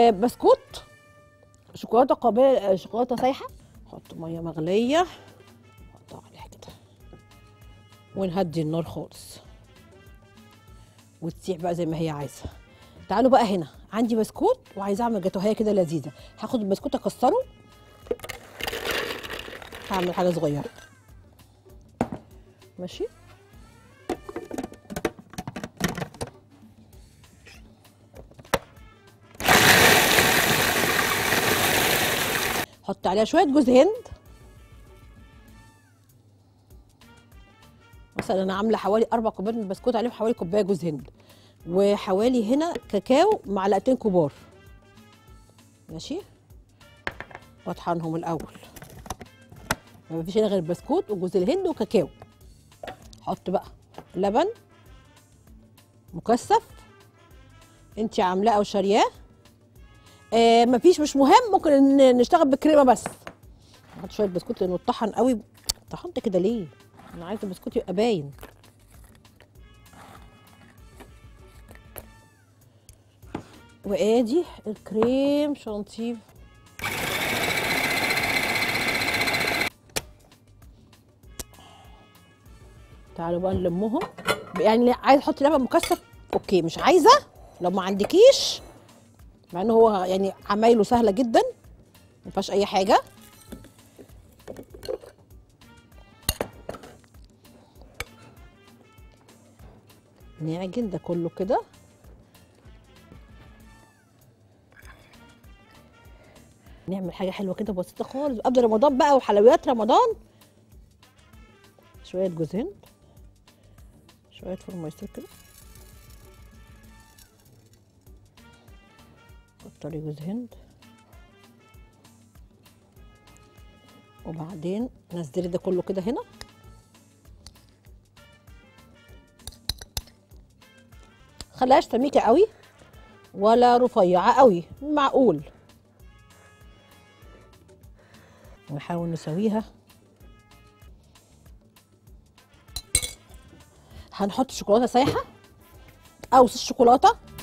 آه بسكوت شوكولاته قابله شوكولاته سايحه نحط ميه مغليه نحطها عليها كده ونهدي النار خالص وتسيح بقى زي ما هي عايزه تعالوا بقى هنا عندي بسكوت وعايزه اعمل جاتوهيه كده لذيذه هاخد البسكوت اكسره هعمل حاجه صغيره ماشي حط عليها شويه جوز هند مثلا انا عامله حوالي اربع كوبايات من البسكوت عليهم حوالي كوبايه جوز هند وحوالي هنا كاكاو معلقتين كبار ماشي واطحنهم الاول ما فيش هنا غير البسكوت وجوز الهند وكاكاو حط بقى لبن مكثف انت عاملاه او شارياه آه مفيش مش مهم ممكن ن- نشتغل بكريمه بس نحط شويه بسكوت لانه اتطحن قوي طحنت كده ليه انا عايزه البسكوت يبقى باين وادي الكريم شانتيه تعالوا بقى نلمهم يعني عايز احط لبن مكثف اوكي مش عايزه لو ما عندكيش مع انه هو يعني عمايله سهله جدا ما فيهاش اي حاجه نعجن ده كله كده نعمل حاجه حلوه كده بسيطه خالص قبل رمضان بقى وحلويات رمضان شويه جوز هند شويه فورمايستر كده كتري جوز هند وبعدين نزلي ده كله كده هنا خليهاش سميكه قوي ولا رفيعه قوي معقول نحاول نسويها هنحط شوكولاته سايحه او صوص شوكولاته